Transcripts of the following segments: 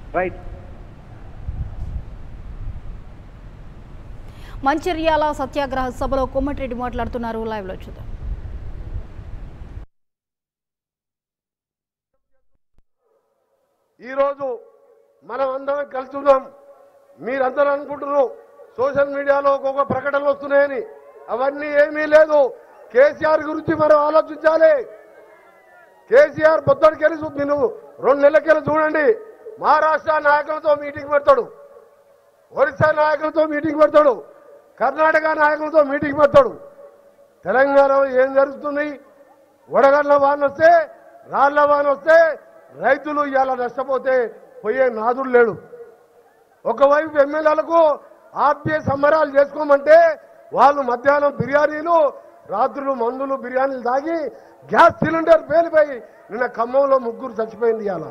right Mancherial సత్యాగ్రహ సభలో కోమటిరెడ్డి మాట్లాడుతున్నారు లైవ్లో చూద్దాం ఈరోజు మనం అందరం కలిసి ఉన్నాం మీరందరూ అనుకుంటున్నారు సోషల్ మీడియాలో ఒక్కొక్క ప్రకటనలు వస్తున్నాయని అవన్నీ ఏమీ లేదు కేసీఆర్ గురించి మనం ఆలోచించాలి కేసీఆర్ పొద్దుడికెళ్ళి చూ- మీరు రెండు నెలలకెళ్ళి చూడండి మహారాష్ట్ర నాయకులతో మీటింగ్ పెడతాడు ఒరిస్సా నాయకులతో మీటింగ్ పెడతాడు కర్ణాటక నాయకులతో మీటింగ్ పెడతాడు తెలంగాణలో ఏం జరుగుతుంది వడగళ్ళ వాన వస్తే రాళ్ల వాన వస్తే రైతులు ఇవాళ నష్టపోతే పోయే నాదుడు లేడు ఒకవైపు ఎమ్మెల్యేలకు ఆప్య సంబరాలు చేసుకోమంటే వాళ్ళు మధ్యాహ్నం బిర్యానీలు రాత్రులు మందులు బిర్యానీలు తాగి గ్యాస్ సిలిండర్ పేలిపోయి నిన్న ఖమ్మంలో ముగ్గురు చచ్చిపోయింది ఇవాళ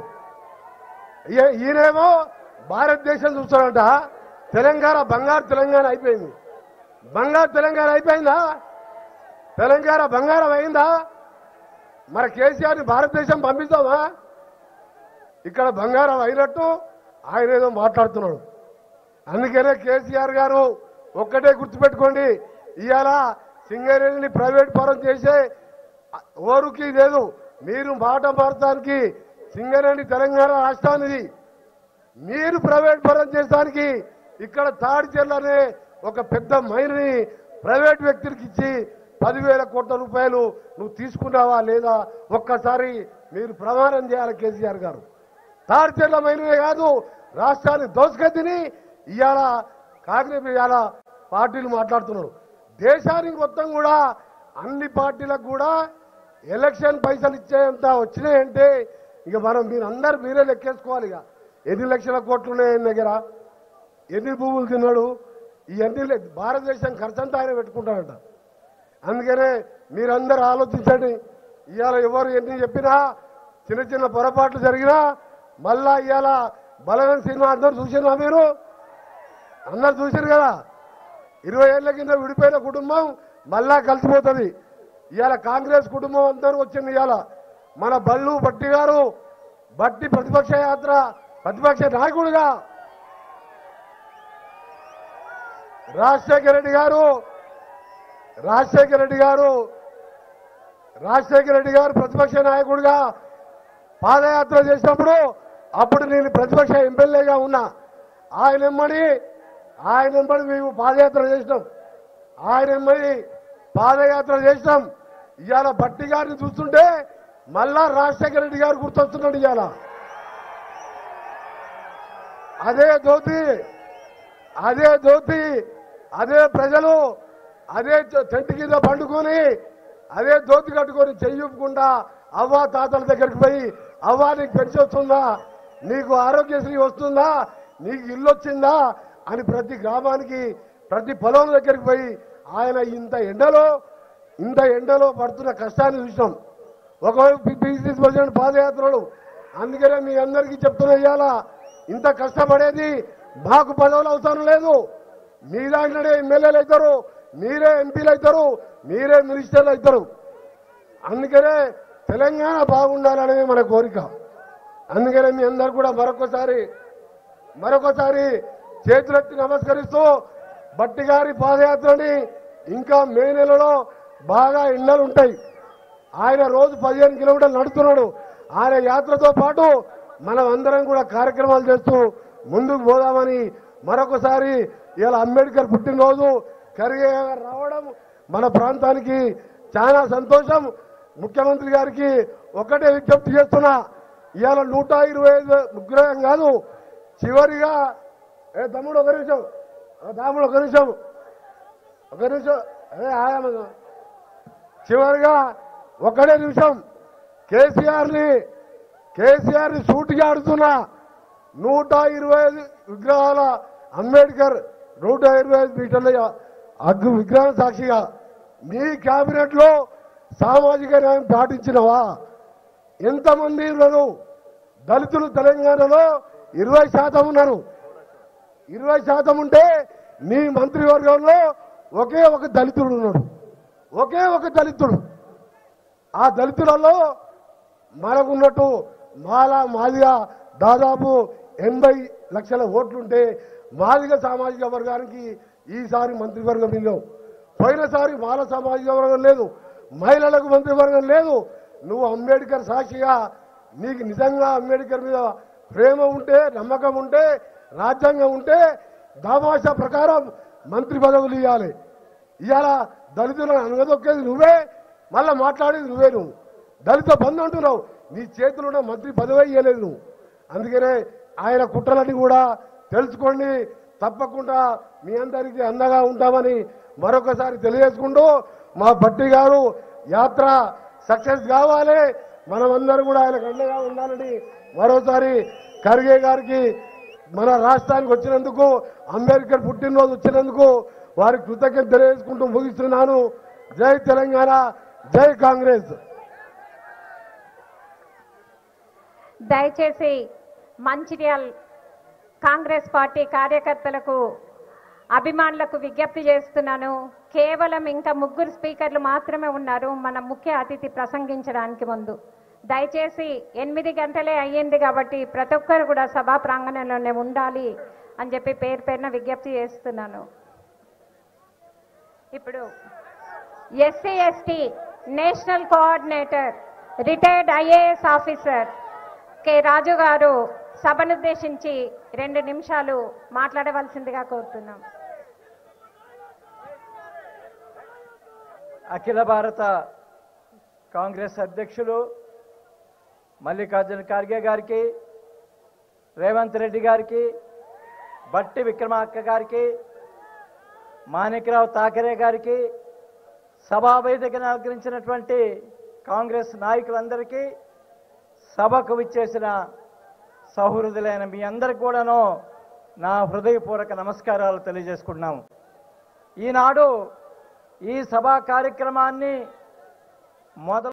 ఈ- ఈయనేమో భారతదేశం చూస్తాడంట తెలంగాణ బంగారు తెలంగాణ అయిపోయింది బంగారు తెలంగాణ అయిపోయిందా తెలంగాణ బంగారం అయిందా మరి కేసీఆర్ని భారతదేశం పంపిస్తామా ఇక్కడ బంగారం అయినట్టు ఆయన ఏదో మాట్లాడుతున్నాడు అందుకనే కేసీఆర్ గారు ఒక్కటే గుర్తుపెట్టుకోండి ఇవాళ సింగరేణిని ప్రైవేట్ పరం చేసే ఓరుకి లేదు మీరు మాట మారటానికి సింగరేణి తెలంగాణ రాష్ట్రానిది మీరు ప్రైవేట్ పరం చేసడానికి ఇక్కడ తాడిచెర్ల అనే ఒక పెద్ద మైన్ని ప్రైవేట్ వ్యక్తులకి ఇచ్చి పదివేల కోట్ల రూపాయలు నువ్వు తీసుకున్నావా లేదా ఒక్కసారి మీరు ప్రమాణం చేయాలి కేసీఆర్ గారు తాడిచెర్ల మైనమే కాదు రాష్ట్రాన్ని దోసుకెత్తిని ఇవాళ కాంగ్రెస్ ఇవాళ పార్టీలు మాట్లాడుతున్నారు దేశానికి మొత్తం కూడా అన్ని పార్టీలకు కూడా ఎలక్షన్ పైసలు ఇచ్చేంత వచ్చినాయంటే ఇక మనం మీరు అందరు మీరే లెక్కేసుకోవాలి ఇక ఎన్ని లక్షల కోట్లు ఉన్నాయి ఆయన దగ్గర ఎన్ని భూములు తిన్నాడు ఇవన్నీ లే- భారతదేశం ఖర్చంతా ఆయన పెట్టుకుంటాడంట అందుకనే మీరందరూ ఆలోచించండి ఇవాళ ఎవరు ఎన్ని చెప్పినా చిన్న చిన్న పొరపాట్లు జరిగినా మళ్ళా ఇవాళ బలగన్ సినిమా అందరు చూసినా మీరు అందరు చూసారు కదా ఇరవై ఏళ్ల కింద విడిపోయిన కుటుంబం మళ్ళా కలిసిపోతుంది ఇవాళ కాంగ్రెస్ కుటుంబం అందరూ వచ్చింది ఇవాళ మన బళ్ళు బట్టి గారు బట్టి ప్రతిపక్ష యాత్ర ప్రతిపక్ష నాయకుడిగా రాజశేఖర రెడ్డి గారు రాజశేఖర రెడ్డి గారు రాజశేఖర రెడ్డి గారు ప్రతిపక్ష నాయకుడిగా పాదయాత్ర చేసినప్పుడు అప్పుడు నేను ప్రతిపక్ష ఎమ్మెల్యేగా ఉన్నా ఆయన ఎమ్మడి ఆయన ఎమ్మడి మేము పాదయాత్ర చేసినాం ఆయన ఎమ్మడి పాదయాత్ర చేసినాం ఇవాళ బట్టి గారిని చూస్తుంటే మళ్ళా రాజశేఖర రెడ్డి గారు గుర్తొస్తున్నాడు ఇవాళ అదే ధోతి అదే ధోతి అదే ప్రజలు అదే చె- చెట్టు కింద పండుకొని అదే ధోతి కట్టుకొని చెయ్యకుండా అవ్వ తాతల దగ్గరికి పోయి అవ్వ నీకు పెన్షన్ వస్తుందా నీకు ఆరోగ్యశ్రీ వస్తుందా నీకు ఇల్లు వచ్చిందా అని ప్రతి గ్రామానికి ప్రతి పొలం దగ్గరికి పోయి ఆయన ఇంత ఎండలో ఇంత ఎండలో పడుతున్న కష్టాన్ని చూసినాం ఒకవైపు పిసిసి ప్రెసిడెంట్ పాదయాత్రలు అందుకనే మీ అందరికీ చెప్తున్నా ఇవాళ ఇంత కష్టపడేది మాకు పదవులు అవసరం లేదు మీ దాంట్లోనే ఎమ్మెల్యేలు అవుతారు మీరే ఎంపీలు అవుతారు మీరే మినిస్టర్లు అవుతారు అందుకనే తెలంగాణ బాగుండాలనేది మన కోరిక అందుకనే మీ అందరు కూడా మరొకసారి మరొకసారి చేతులెత్తి నమస్కరిస్తూ బట్టి గారి పాదయాత్రని ఇంకా మే నెలలో బాగా ఎండలు ఉంటాయి ఆయన రోజు పదిహేను కిలోమీటర్లు నడుస్తున్నాడు ఆయన యాత్రతో పాటు మనం అందరం కూడా కార్యక్రమాలు చేస్తూ ముందుకు పోదామని మరొకసారి ఇలా అంబేద్కర్ పుట్టినరోజు ఖర్గే గారు రావడం మన ప్రాంతానికి చాలా సంతోషం ముఖ్యమంత్రి గారికి ఒకటే విజ్ఞప్తి చేస్తున్నా ఇవాళ నూట ఇరవై ఐదు విగ్రహం కాదు చివరిగా ఏ తమ్ముడు ఒక నిమిషం ఏ తమ్ముడు ఒక నిమిషం ఒక నిమిషం అదే ఆయామ చివరిగా ఒకటే నిమిషం కేసీఆర్ ని కేసీఆర్ ని సూటిగా ఆడుతున్నా నూట ఇరవై ఐదు విగ్రహాల అంబేద్కర్ నూట ఇరవై ఐదు మీటర్ల అగ్గు విగ్రహం సాక్షిగా నీ కేబినెట్ లో సామాజిక న్యాయం పాటించినవా ఎంతమంది ఉన్నారు దళితులు తెలంగాణలో ఇరవై శాతం ఉన్నారు ఇరవై శాతం ఉంటే నీ మంత్రివర్గంలో ఒకే ఒక దళితుడు ఉన్నాడు ఒకే ఒక దళితుడు ఆ దళితులలో మనకున్నట్టు మాల మాదిగా దాదాపు ఎనభై లక్షల ఓట్లుంటే మాదిగ సామాజిక వర్గానికి ఈసారి మంత్రివర్గం ఇల్లు పోయినసారి మాల సామాజిక వర్గం లేదు మహిళలకు మంత్రివర్గం లేదు నువ్వు అంబేద్కర్ సాక్షిగా నీకు నిజంగా అంబేద్కర్ మీద ప్రేమ ఉంటే నమ్మకం ఉంటే రాజ్యాంగం ఉంటే దామాషా ప్రకారం మంత్రి పదవులు ఇవ్వాలి ఇవాళ దళితులను అనగదొక్కేది నువ్వే మళ్ళా మాట్లాడేది నువ్వే నువ్వు దళిత బంధు అంటున్నావు నీ చేతిలో మంత్రి పదవి ఇవ్వలేదు నువ్వు అందుకనే ఆయన కుట్రలన్నీ కూడా తెలుసుకోండి తప్పకుండా మీ అందరికీ అండగా ఉంటామని మరొకసారి తెలియజేసుకుంటూ మా భట్టి గారు యాత్ర సక్సెస్ కావాలి మనమందరం కూడా ఆయనకు అండగా ఉండాలని మరోసారి ఖర్గే గారికి మన రాష్ట్రానికి వచ్చినందుకు అంబేద్కర్ పుట్టినరోజు వచ్చినందుకు వారికి కృతజ్ఞత తెలియజేసుకుంటూ ముగిస్తున్నాను జై తెలంగాణ జై కాంగ్రెస్ దయచేసి మంచిర్యాల్ కాంగ్రెస్ పార్టీ కార్యకర్తలకు అభిమానులకు విజ్ఞప్తి చేస్తున్నాను కేవలం ఇంకా ముగ్గురు స్పీకర్లు మాత్రమే ఉన్నారు మన ముఖ్య అతిథి ప్రసంగించడానికి ముందు దయచేసి ఎనిమిది గంటలే అయ్యింది కాబట్టి ప్రతి ఒక్కరు కూడా సభా ప్రాంగణంలోనే ఉండాలి అని చెప్పి పేరు పేరున విజ్ఞప్తి చేస్తున్నాను ఇప్పుడు SC ST national coordinator retired IAS officer K Raju గారు సభనుద్దేశించి రెండు నిమిషాలు మాట్లాడవలసిందిగా కోరుతున్నాం అఖిల భారత కాంగ్రెస్ అధ్యక్షులు మల్లికార్జున ఖార్గే గారికి రేవంత్ రెడ్డి గారికి బట్టి విక్రమార్క గారికి మాణిక్రావు తాకరే గారికి సభా వేదికను అలంకరించినటువంటి కాంగ్రెస్ నాయకులందరికీ సభకు విచ్చేసిన సౌహృదులైన మీ అందరికి కూడాను నా హృదయపూర్వక నమస్కారాలు తెలియజేసుకుంటున్నాము ఈనాడు ఈ సభా కార్యక్రమాన్ని మొదలు